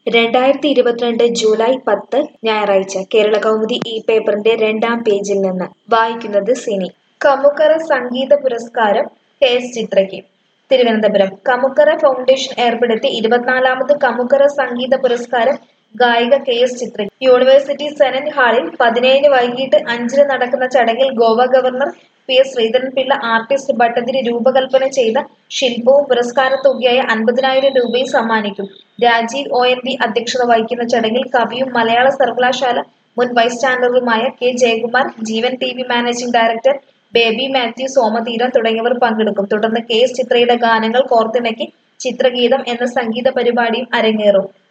രണ്ടായിരത്തി ഇരുപത്തിരണ്ട് ജൂലൈ പത്ത് ഞായറാഴ്ച കേരള കൗമുദി ഈ പേപ്പറിന്റെ രണ്ടാം പേജിൽ നിന്ന് വായിക്കുന്നത് സിനി കമുക്കറ സംഗീത പുരസ്കാരം കെ എസ് ചിത്രയ്ക്ക് തിരുവനന്തപുരം കമുക്കറ ഫൗണ്ടേഷൻ ഏർപ്പെടുത്തി ഇരുപത്തിനാലാമത് കമുക്കറ സംഗീത പുരസ്കാരം ഗായിക K S Chithra university senate ഹാളിൽ പതിനേഴിന് വൈകിട്ട് അഞ്ചിന് നടക്കുന്ന ചടങ്ങിൽ Goa governor P S Sreedharan Pillai artist Bhattathiri രൂപകൽപ്പന ചെയ്ത ശില്പവും പുരസ്കാര തുകയായ അൻപതിനായിരം രൂപയും സമ്മാനിക്കും രാജീവ് ഒ എൻ വി അധ്യക്ഷത വഹിക്കുന്ന ചടങ്ങിൽ കവിയും മലയാള സർവകലാശാല മുൻ വൈസ് ചാൻസലറുമായ K Jayakumar Jeevan T V managing director Baby Mathew Somatheeram തുടങ്ങിയവർ പങ്കെടുക്കും തുടർന്ന് കെ എസ് ചിത്രയുടെ ഗാനങ്ങൾ കോർത്തിണക്കി ചിത്രഗീതം എന്ന സംഗീത പരിപാടിയും അരങ്ങേറും